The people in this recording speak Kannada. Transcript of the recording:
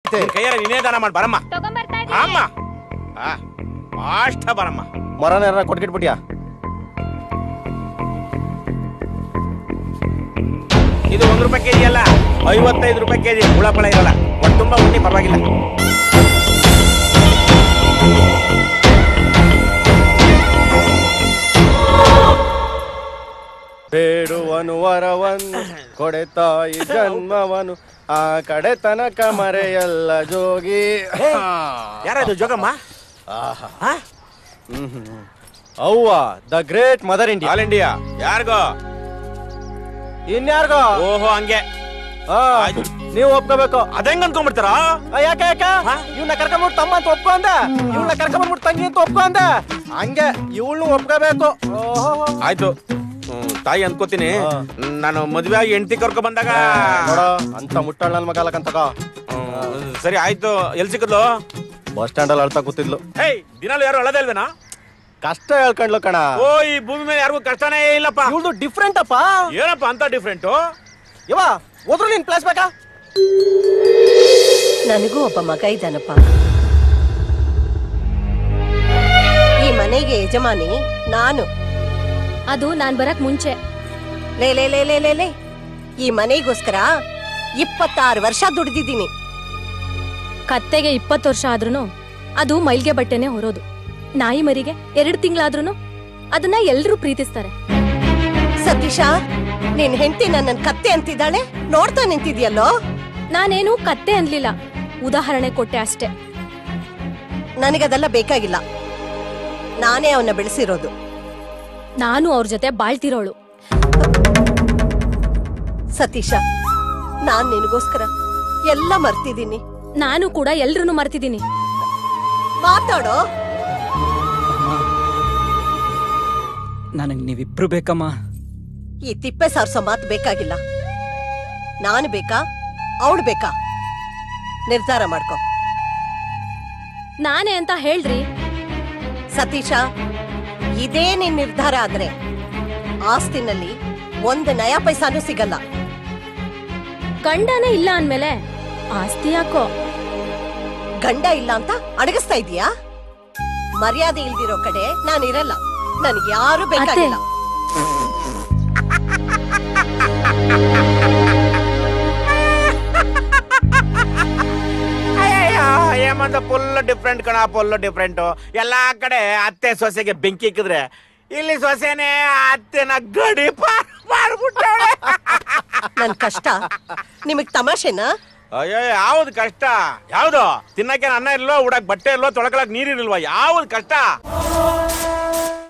ಅತ್ತೆ ನಿನ್ ಕೈಯಾರ ನೀನೇ ದಾನ ಮಾಡಿ ಬರಮ್ಮ ತಗೊಂಬರ್ತಾ ಅಮ್ಮ ಆ, ಅಷ್ಟ ಬರಮ್ಮ ಮರನ ಯಾರ ಕೊಟ್ಕಿಟ್ಬಿಟ್ಯಾ ಇದು ಒಂದ್ ರೂಪಾಯಿ ಕೆಜಿ ಅಲ್ಲ ಐವತ್ತೈದು ರೂಪಾಯಿ ಕೆಜಿ ಹುಳ ಪಳ ಇರಲ್ಲ ಒಟ್ಟು ತುಂಬಾ ಉಣ್ಣಿ ಪರವಾಗಿಲ್ಲ ಬೇಡುವನು ವರವನ್ನು ಕೊಡೆ ತಾಯಿ ಜನ್ಮವನು ಆ ಕಡೆ ತನಕ ಮರೆಯಲ್ಲ ಜೋಗಿ ಯಾರದು ಜೋಗಮ್ಮ ಆಹಾ. ಆ? ಹ್ಮ್ ಹ್ಮ್ ಹ್ಮ್. ಅವ್ವ the great mother India all India ಯಾರಿಗೋ ಇನ್ಯಾರ್ಗೋ ಓಹೋ ಹಂಗೆ ಆ, ನೀವ್ ಒಪ್ಕೋಬೇಕು ಅದಂಗ ಅನ್ಕೊಂಡ್ಬಿಡ್ತಾರ ಆ, ಯಾಕೆ ಯಾಕ ಹಾ? ಇವ್ನ ಕರ್ಕೊಂಡ್ಬಿಟ್ಟು ತಮ್ಮ ಅಂತ ಒಪ್ಕೊ ಅಂದ ಇವ್ನ ಕರ್ಕೊಂಡ್ಬಿಟ್ಟು ತಂಗಿ ಅಂತ ಒಪ್ಕೊ ಅಂದ ಹಂಗೆ ಇವಳನ್ನು ಒಪ್ಕೋಬೇಕು ಓಹೋ ಆಯ್ತು ಹ್ಮ್, ತಾಯಿ ಅನ್ಕೋತೀನಿ ಹಾ. ನಾನು ಮದ್ವೆ ಆಗಿ ಹೆಂಡತಿ ಕರ್ಕೊ ಬಂದಾಗ ನೋಡ ಅಂತ ಮುಟ್ಟಾಳ ನನ್ ಮಗಲಕಂತಕ ಹ್ಮ್, ಸರಿ ಆಯ್ತು ಎಲ್ ಸಿಕ್ಕದ್ಲು ಬಸ್ ಸ್ಟ್ಯಾಂಡ್ ಅಲ್ಲಿ ಅಳ್ತಾ ಕೂತಿದ್ಲು ಹೇಯ್ ದಿನಾಲು ಯಾರು ಅಳದೇ ಇಲ್ವೇನಾ ಕಷ್ಟ ಹೇಳ್ಕೊಂಡ್ಲು ಕಣ ಓ ಈ ಭೂಮಿ ಮೇಲೆ ಯಾರಿಗೂ ಕಷ್ಟನೇ ಇಲ್ಲಪ್ಪ ಇವಳ್ದು ಡಿಫ್ರೆಂಟ್ ಅಪ್ಪ ಏನಪ್ಪ ಅಂತ ಡಿಫ್ರೆಂಟು ಇವ ಹೋದ್ರು ನಿನ್ ಪ್ಲೇಸ್ ಬೇಕಾ ನನಗೂ ಒಬ್ಬ ಮಗ ಇದ್ದಾನಪ್ಪ ಈ ಮನೆಗೆ ಯಜಮಾನಿ ನಾನು ಅದು ನಾನ್ ಬರಕ್ ಮುಂಚೆ ಲೇ ಲೇ ಲೇ ಲೇ ಲೇ ಲೇ ಈ ಮನೆಗೋಸ್ಕರ ಇಪ್ಪತ್ತಾರು ವರ್ಷ ದುಡ್ದಿದ್ದೀನಿ ಕತ್ತೆಗೆ ಇಪ್ಪತ್ತು ವರ್ಷ ಆದ್ರೂ ಅದು ಮೈಲ್ಗೆ ಬಟ್ಟೆನೆ ಹೊರೋದು ನಾಯಿ ಮರಿಗೆ ಎರಡು ತಿಂಗಳಾದ್ರೂ ಅದನ್ನ ಎಲ್ರೂ ಪ್ರೀತಿಸ್ತಾರೆ ಸತೀಶ ನಿನ್ ಹೆಂಡತಿ ನನ್ನ ಕತ್ತೆ ಅಂತಿದ್ದಾಳೆ ನೋಡ್ತಾ ನಿಂತಿದ್ಯಲ್ಲೋ ನಾನೇನು ಕತ್ತೆ ಅನ್ಲಿಲ್ಲ ಉದಾಹರಣೆ ಕೊಟ್ಟೆ ಅಷ್ಟೇ ನನಗದೆಲ್ಲ ಬೇಕಾಗಿಲ್ಲ ನಾನೇ ಅವನ್ನ ಬೆಳೆಸಿರೋದು ನಾನು ಅವ್ರ ಜೊತೆ ಬಾಳ್ತಿರೋಳು ಸತೀಶ ನಾನ್ ನಿನಗೋಸ್ಕರ ಎಲ್ಲ ಮರ್ತಿದ್ದೀನಿ ನಾನು ಕೂಡ ಎಲ್ರನ್ನೂ ಮರ್ತಿದ್ದೀನಿ ಮಾತಾಡೋ ನನಗ್ ನೀವಿಬ್ರು ಬೇಕಮ್ಮ ಈ ತಿಪ್ಪೆ ಸಾರ್ಸೋ ಮಾತು ಬೇಕಾಗಿಲ್ಲ ನಾನು ಬೇಕಾ ಅವಳು ಬೇಕಾ ನಿರ್ಧಾರ ಮಾಡ್ಕೊ ನಾನೇ ಅಂತ ಹೇಳ್ರಿ ಸತೀಶ ಇದೇ ನಿನ್ ನಿರ್ಧಾರ ಆದ್ರೆ ಆಸ್ತಿನಲ್ಲಿ ಒಂದು ನಯ ಪೈಸಾನು ಸಿಗಲ್ಲ ಗಂಡನೇ ಇಲ್ಲ ಅಂದ್ಮೇಲೆ ಆಸ್ತಿ ಯಾಕೋ ಗಂಡ ಇಲ್ಲ ಅಂತ ಅಡಗಿಸ್ತಾ ಇದೀಯಾ ಮರ್ಯಾದೆ ಇಲ್ದಿರೋ ಕಡೆ ನಾನಿರಲ್ಲ ನನಗೆ ಯಾರು ಬೇಕಾಗಿಲ್ಲ ಹೇಮಂತ ಫುಲ್ ಡಿಫ್ರೆಂಟ್ ಕಣ ಫುಲ್ ಡಿಫ್ರೆಂಟ್ ಎಲ್ಲಾ ಕಡೆ ಅತ್ತೆ ಸೊಸೆಗೆ ಬೆಂಕಿ ಇಕ್ಕಿದ್ರೆ ಇಲ್ಲಿ ಸೊಸೆನೆ ಅತ್ತೆನ ಗಡಿ ಪಾರ್ ಮಾಡ್ಬಿಟ್ಟವಳೆ ನನ್ ಕಷ್ಟ ನಿಮಗ್ ತಮಾಷೆನಾ ಅಯ್ಯೋ ಯಾವ್ದು ಕಷ್ಟ ಯಾವ್ದು ತಿನ್ನಕ್ಕೆ ಅನ್ನ ಇಲ್ವೋ ಉಡಕ್ ಬಟ್ಟೆ ಇಲ್ವೋ ತೊಳಕಳಕ್ ನೀರಿಲ್ವಾ ಯಾವ್ದು ಕಷ್ಟ